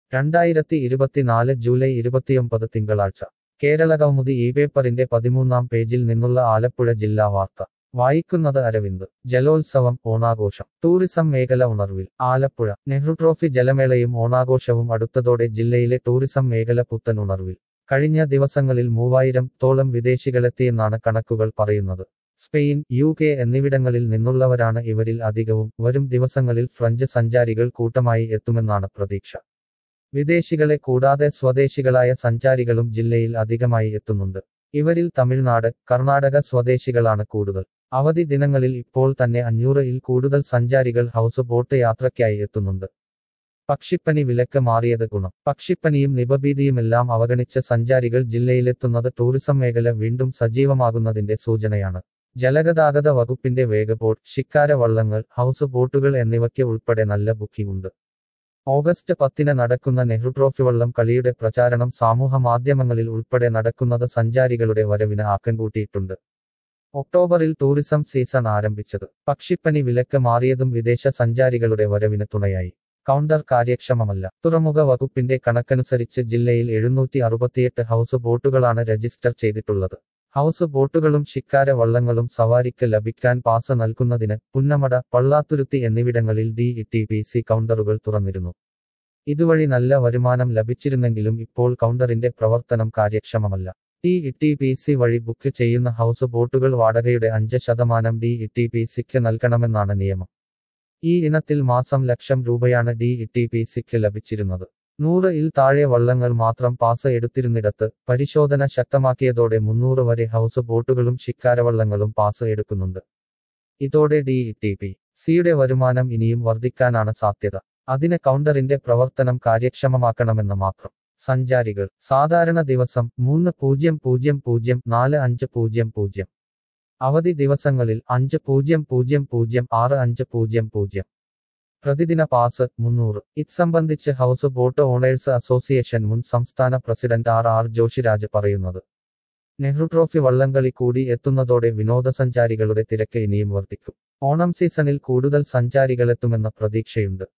രണ്ടായിരത്തി ഇരുപത്തിനാല് ജൂലൈ ഇരുപത്തിയൊമ്പത് തിങ്കളാഴ്ച കേരള കൗമുദി ഈ പേപ്പറിന്റെ പതിമൂന്നാം പേജിൽ നിന്നുള്ള ആലപ്പുഴ ജില്ലാ വാർത്ത വായിക്കുന്നത് അരവിന്ദ് ജലോത്സവം ഓണാഘോഷം ടൂറിസം മേഖല ഉണർവിൽ ആലപ്പുഴ നെഹ്റു ട്രോഫി ജലമേളയും ഓണാഘോഷവും അടുത്തതോടെ ജില്ലയിലെ ടൂറിസം മേഖല പുത്തൻ ഉണർവിൽ കഴിഞ്ഞ ദിവസങ്ങളിൽ മൂവായിരം തോളം വിദേശികളെത്തിയെന്നാണ് കണക്കുകൾ പറയുന്നത് സ്പെയിൻ യു കെ എന്നിവിടങ്ങളിൽ നിന്നുള്ളവരാണ് ഇവരിൽ അധികവും വരും ദിവസങ്ങളിൽ ഫ്രഞ്ച് സഞ്ചാരികൾ കൂട്ടമായി എത്തുമെന്നാണ് പ്രതീക്ഷ വിദേശികളെ കൂടാതെ സ്വദേശികളായ സഞ്ചാരികളും ജില്ലയിൽ അധികമായി എത്തുന്നുണ്ട് ഇവരിൽ തമിഴ്നാട് കർണാടക സ്വദേശികളാണ് കൂടുതൽ അവധി ദിനങ്ങളിൽ ഇപ്പോൾ തന്നെ അഞ്ഞൂറിൽ കൂടുതൽ സഞ്ചാരികൾ ഹൗസ് ബോട്ട് യാത്രയ്ക്കായി എത്തുന്നുണ്ട് പക്ഷിപ്പനി വിലക്ക് മാറിയത് ഗുണം പക്ഷിപ്പനിയും നിപഭീതിയുമെല്ലാം അവഗണിച്ച സഞ്ചാരികൾ ജില്ലയിലെത്തുന്നത് ടൂറിസം മേഖല വീണ്ടും സജീവമാകുന്നതിന്റെ സൂചനയാണ് ജലഗതാഗത വകുപ്പിന്റെ വേഗബോട്ട് ശിക്കാര വള്ളങ്ങൾ ഹൗസ് ബോട്ടുകൾ എന്നിവയ്ക്ക് ഉൾപ്പെടെ നല്ല ബുക്കിംഗ് ഉണ്ട് ഓഗസ്റ്റ് പത്തിന് നടക്കുന്ന നെഹ്റു ട്രോഫി വള്ളം കളിയുടെ പ്രചാരണം സമൂഹ മാധ്യമങ്ങളിൽ ഉൾപ്പെടെ നടക്കുന്നത് സഞ്ചാരികളുടെ വരവിന് ആക്കം കൂട്ടിയിട്ടുണ്ട് ഒക്ടോബറിൽ ടൂറിസം സീസൺ ആരംഭിച്ചത് പക്ഷിപ്പനി വിലക്ക് മാറിയതും വിദേശ സഞ്ചാരികളുടെ വരവിന് തുണയായി കൗണ്ടർ കാര്യക്ഷമമല്ല തുറമുഖ വകുപ്പിന്റെ കണക്കനുസരിച്ച് ജില്ലയിൽ എഴുന്നൂറ്റി അറുപത്തിയെട്ട് ഹൗസ് ബോട്ടുകളാണ് രജിസ്റ്റർ ചെയ്തിട്ടുള്ളത് ഹൗസ് ബോട്ടുകളും ശിക്കാര വള്ളങ്ങളും സവാരിക്ക് ലഭിക്കാൻ പാസ് നൽകുന്നതിന് പുന്നമട പള്ളാത്തുരുത്തി എന്നിവിടങ്ങളിൽ ഡി ടി പി സി കൗണ്ടറുകൾ തുറന്നിരുന്നു ഇതുവഴി നല്ല വരുമാനം ലഭിച്ചിരുന്നെങ്കിലും ഇപ്പോൾ കൗണ്ടറിന്റെ പ്രവർത്തനം കാര്യക്ഷമമല്ല ഡി ടി പി സി വഴി ബുക്ക് ചെയ്യുന്ന ഹൗസ് ബോട്ടുകൾ വാടകയുടെ അഞ്ച് ശതമാനം ഡി ടി പി സിക്ക് നൽകണമെന്നാണ് നിയമം ഈ ഇനത്തിൽ മാസം ലക്ഷം രൂപയാണ് ഡി ടി പി സിക്ക് ലഭിച്ചിരുന്നത് നൂറ് ഇൽ താഴെ വള്ളങ്ങൾ മാത്രം പാസ് എടുത്തിരുന്നിടത്ത് പരിശോധന ശക്തമാക്കിയതോടെ മുന്നൂറ് വരെ ഹൗസ് ബോട്ടുകളും ശിക്കാരവള്ളങ്ങളും പാസ് എടുക്കുന്നുണ്ട് ഇതോടെ ഡി ടി പി സിയുടെ വരുമാനം ഇനിയും വർദ്ധിക്കാനാണ് സാധ്യത അതിന് കൗണ്ടറിന്റെ പ്രവർത്തനം കാര്യക്ഷമമാക്കണമെന്ന് മാത്രം സഞ്ചാരികൾ സാധാരണ ദിവസം മൂന്ന് പൂജ്യം പൂജ്യം പൂജ്യം നാല് അഞ്ച് പൂജ്യം പൂജ്യം അവധി ദിവസങ്ങളിൽ അഞ്ച് പൂജ്യം പൂജ്യം പൂജ്യം ആറ് അഞ്ച് പൂജ്യം പൂജ്യം പ്രതിദിന പാസ് മുന്നൂറ് ഇത് സംബന്ധിച്ച് ഹൗസ് ബോട്ട് ഓണേഴ്സ് അസോസിയേഷൻ മുൻ സംസ്ഥാന പ്രസിഡന്റ് ആർ ആർ ജോഷിരാജ് പറയുന്നത് നെഹ്റു ട്രോഫി വള്ളംകളി കൂടി എത്തുന്നതോടെ വിനോദസഞ്ചാരികളുടെ തിരക്ക് ഇനിയും വർദ്ധിക്കും ഓണം സീസണിൽ കൂടുതൽ സഞ്ചാരികളെത്തുമെന്ന പ്രതീക്ഷയുണ്ട്